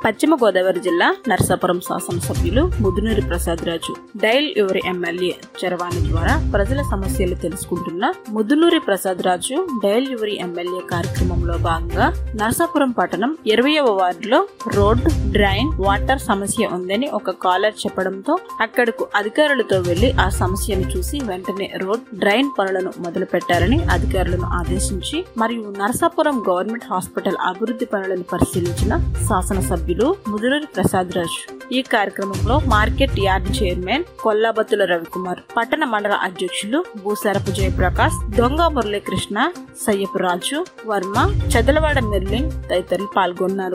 పశ్చిమ గోదావరి జిల్లా నర్సాపురం శాసనసభ్యులు Mudunuri Prasad Raju dial your MLA చరవాణి ద్వారా ప్రజల సమస్యలు తెలుసుకుంటున్న Mudunuri Prasad Raju dial your MLA కార్యక్రమంలో భాగంగా నర్సాపురం పట్టణం ఇరవయవ వార్డులో రోడ్ డ్రైన్ వాటర్ సమస్య ఉందని ఒక కాలర్ చెప్పడంతో అక్కడకు అధికారులతో వెళ్లి ఆ సమస్యను చూసి వెంటనే రోడ్ డ్రైన్ పనులను మొదలు పెట్టారని అధికారులను ఆదేశించి మరియు నరసాపురం గవర్నమెంట్ హాస్పిటల్ అభివృద్ధి పనులను పరిశీలించిన శాసనసభ్యులు ముదునూరి ప్రసాద్ రాజ్ ఈ కార్యక్రమంలో market yard chairman Kollabathula Ravikumar పట్టణ మండల అధ్యక్షులు భూసరపు జయప్రకాష్ దొంగ మురళీకృష్ణ సయ్యపు రాజు వర్మ చదలవాడ మెర్లిన్ తదితరులు పాల్గొన్నారు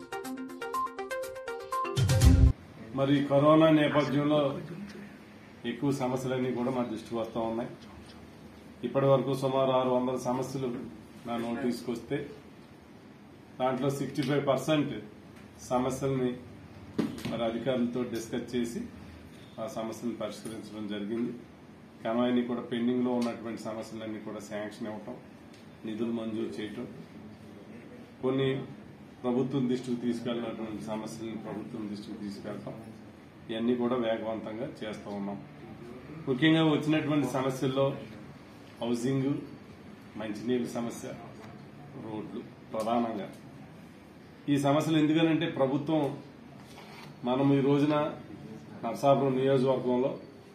మరి కరోనా నేపథ్యంలో ఎక్కువ సమస్యలన్నీ కూడా మా దృష్టికి వస్తూ ఉన్నాయి ఇప్పటి వరకు సుమారు ఆరు వందల సమస్యలు నా నోటీస్కి వస్తే దాంట్లో సిక్స్టీ ఫైవ్ పర్సెంట్ సమస్యల్ని మరి అధికారులతో డిస్కస్ చేసి ఆ సమస్యలను పరిష్కరించడం జరిగింది కానీ అవన్నీ కూడా పెండింగ్ లో ఉన్నటువంటి సమస్యలన్నీ కూడా శాంక్షన్ ఇవ్వటం నిధులు మంజూరు చేయటం కొన్ని ప్రభుత్వం దృష్టికి తీసుకెళ్ళినటువంటి సమస్యలను ప్రభుత్వం దృష్టికి తీసుకెళ్తాం ఇవన్నీ కూడా వేగవంతంగా చేస్తూ ఉన్నాం ముఖ్యంగా వచ్చినటువంటి సమస్యల్లో హౌసింగ్ మంచినీళ్ళ సమస్య రోడ్లు ప్రధానంగా ఈ సమస్యలు ఎందుకనంటే ప్రభుత్వం మనం ఈ రోజున నరసాపురం నియోజకవర్గంలో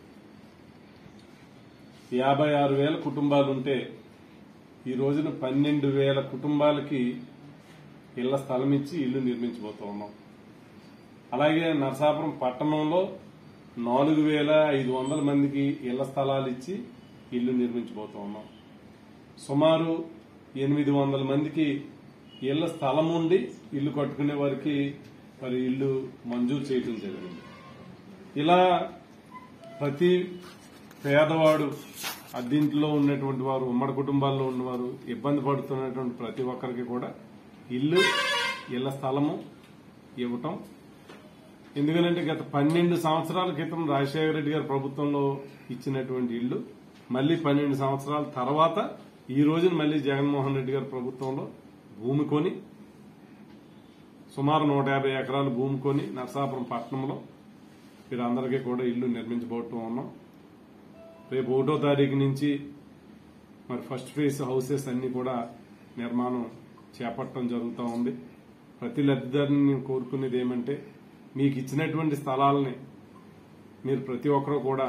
యాభై ఆరు వేల కుటుంబాలుంటే ఈ రోజున పన్నెండు వేల కుటుంబాలకి ఇళ్ల స్థలం ఇచ్చి ఇల్లు నిర్మించబోతూ ఉన్నాం అలాగే నరసాపురం పట్టణంలో నాలుగు వేల ఐదు వందల మందికి ఇళ్ల స్థలాలు ఇచ్చి ఇల్లు నిర్మించబోతూ ఉన్నాం సుమారు ఎనిమిది వందల మందికి ఇళ్ల స్థలం ఉండి ఇల్లు కట్టుకునే వారికి మరి ఇల్లు మంజూరు చేయడం జరిగింది ఇలా ప్రతి పేదవాడు అద్దీంట్లో ఉన్నటువంటి వారు ఉమ్మడి కుటుంబాల్లో ఉన్నవారు ఇబ్బంది పడుతున్నటువంటి ప్రతి ఒక్కరికి కూడా ఇల్లు ఇళ్ల స్థలము ఇవ్వటం ఎందుకంటే గత పన్నెండు సంవత్సరాల క్రితం రాజశేఖర రెడ్డి గారి ప్రభుత్వంలో ఇచ్చినటువంటి ఇల్లు మళ్లీ పన్నెండు సంవత్సరాల తర్వాత ఈ రోజున మళ్లీ జగన్మోహన్ రెడ్డి గారి ప్రభుత్వంలో భూమి కొని సుమారు నూట యాభై ఎకరాలు భూమి కొని నరసాపురం పట్టణంలో వీరందరికీ కూడా ఇల్లు నిర్మించబోతూ ఉన్నాం రేపు ఒకటో తారీఖు నుంచి మరి ఫస్ట్ ఫేజ్ హౌసెస్ అన్ని కూడా నిర్మాణం చేపట్టడం జరుగుతూ ఉంది ప్రతి లబ్ధిదారుని నేను కోరుకునేది ఏమంటే మీకు ఇచ్చినటువంటి స్థలాలని మీరు ప్రతి ఒక్కరూ కూడా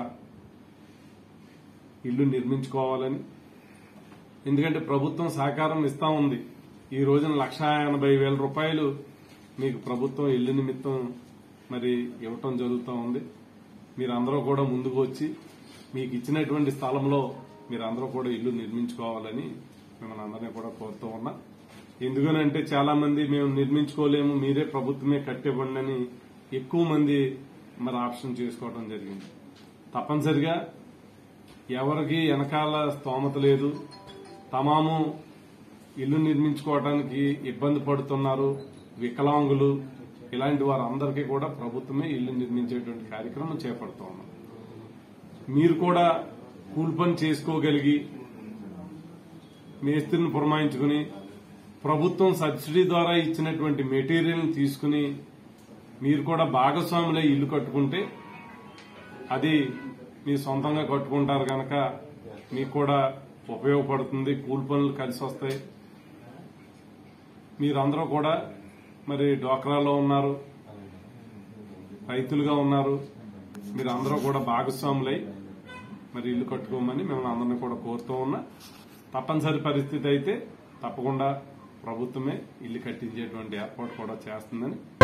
ఇల్లు నిర్మించుకోవాలని ఎందుకంటే ప్రభుత్వం సహకారం ఇస్తా ఉంది ఈ రోజున లక్ష ఎనభై వేల రూపాయలు మీకు ప్రభుత్వం ఇల్లు నిమిత్తం మరి ఇవ్వటం జరుగుతూ ఉంది మీరందరూ కూడా ముందుకు వచ్చి మీకు ఇచ్చినటువంటి స్థలంలో మీరందరూ కూడా ఇల్లు నిర్మించుకోవాలని మిమ్మల్ని అందరినీ కూడా కోరుతూ ఉన్నా ఎందుకనంటే చాలా మంది మేము నిర్మించుకోలేము మీరే ప్రభుత్వమే కట్టివ్వండి అని ఎక్కువ మంది మరి ఆప్షన్ చేసుకోవడం జరిగింది తప్పనిసరిగా ఎవరికి వెనకాల స్తోమత లేదు తమాము ఇల్లు నిర్మించుకోవడానికి ఇబ్బంది పడుతున్నారు వికలాంగులు ఇలాంటి వారందరికీ కూడా ప్రభుత్వమే ఇల్లు నిర్మించేటువంటి కార్యక్రమం చేపడుతూ ఉన్నాం మీరు కూడా కూలి పని చేసుకోగలిగి మేస్త్రిని పురమాయించుకుని ప్రభుత్వం సబ్సిడీ ద్వారా ఇచ్చినటువంటి మెటీరియల్ తీసుకుని మీరు కూడా భాగస్వాములై ఇల్లు కట్టుకుంటే అది మీ సొంతంగా కట్టుకుంటారు కనుక మీకు కూడా ఉపయోగపడుతుంది కూలి పనులు కలిసి వస్తాయి మీరందరూ కూడా మరి డోక్రాలో ఉన్నారు రైతులుగా ఉన్నారు మీరు అందరూ కూడా భాగస్వాములై మరి ఇల్లు కట్టుకోమని మిమ్మల్ని అందరినీ కూడా కోరుతూ ఉన్నా తప్పనిసరి పరిస్థితి అయితే తప్పకుండా ప్రభుత్వమే ఇల్లు కట్టించేటువంటి ఏర్పాటు కూడా చేస్తుందని